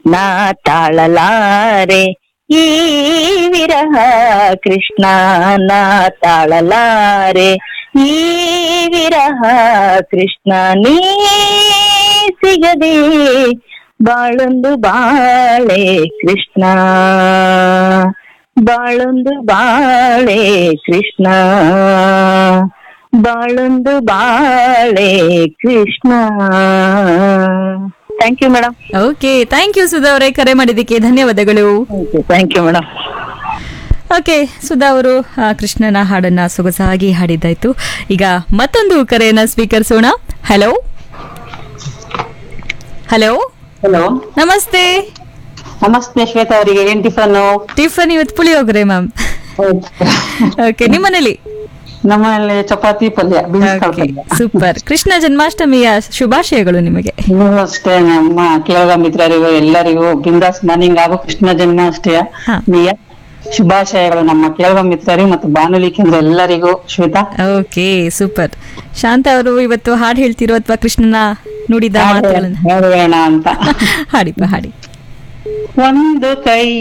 ನಾ ತಾಳಲಾರೆ ಈ ವಿರಹ ಕೃಷ್ಣ ನಾ ತಾಳಲಾರೆ ಈ ವಿರಹ ಕೃಷ್ಣ ನೀ ಸಿಗದೆ ಬಾಳೊಂದು ಬಾಳೆ ಕೃಷ್ಣ ಬಾಳೊಂದು ಬಾಳೆ ಕೃಷ್ಣ ಬಾಳೊಂದು ಬಾಳೆ Krishna thank you madam okay thank you Sudha ಅವರೇ ಕರೆ ಮಾಡಿದ್ದಕ್ಕೆ ಧನ್ಯವಾದಗಳು thank you madam okay Sudha ಅವರು ಆ, ಕೃಷ್ಣನ ಹಾಡನ್ನ ಸೊಗಸಾಗಿ ಹಾಡಿದ್ದಾಯ್ತು ಈಗ ಮತ್ತೊಂದು ಕರೆಯನ್ನ ಸ್ವೀಕರಿಸೋಣ ಹಲೋ ಹಲೋ ಹಲೋ ನಮಸ್ತೆ ನಮಸ್ತೆ ಶ್ವೇತಾ ಅವರಿಗೆ ಏನ್ ಟಿಫನ್ ಟಿಫನ್ ಇವತ್ತು ಪುಳಿಯೋಗರೆ ಮ್ಯಾಮ್ ಓಕೆ ನಿಮ್ಮನೇಲಿ ನಮ್ಮಲ್ಲಿ ಚಪಾತಿ ಪಲ್ಯ ಬೀನ್ಸ್ ಕಾಳು ಪಲ್ಯ ಸೂಪರ್ ಕೃಷ್ಣ ಜನ್ಮಾಷ್ಟಮಿಯ ಶುಭಾಶಯಗಳು ನಿಮಗೆ ನೀವು ಅಷ್ಟೇ ನಮ್ಮ ಕೇರಳ ಮಿತ್ರರಿಗೂ ಎಲ್ಲರಿಗೂ ಬಿಂದಾಸ್ ಮಾರ್ನಿಂಗ್ ಹಾಗೂ ಕೃಷ್ಣ ಜನ್ಮಾಷ್ಟಮಿಯ ಹಾ. ಮಿಯ ಶುಭಾಶಯಗಳು ನಮ್ಮ ಕೇರಳ ಮಿತ್ರರಿಗೂ ಮತ್ತು ಬಾನುಲಿ ಕೇಂದ್ರ ಎಲ್ಲರಿಗೂ ಶ್ವೇತಾ ಓಕೆ ಸೂಪರ್ ಶಾಂತ ಅವರು ಇವತ್ತು ಹಾಡು ಹೇಳ್ತಿರೋ ಅಥವಾ ಕೃಷ್ಣನ ನುಡಿದ ಮಾತುಗಳನ್ನ ಹೇಳೋಣ ಅಂತ ಹಾಡಿಪ್ಪ ಹಾಡಿ ಒಂದು ಕೈ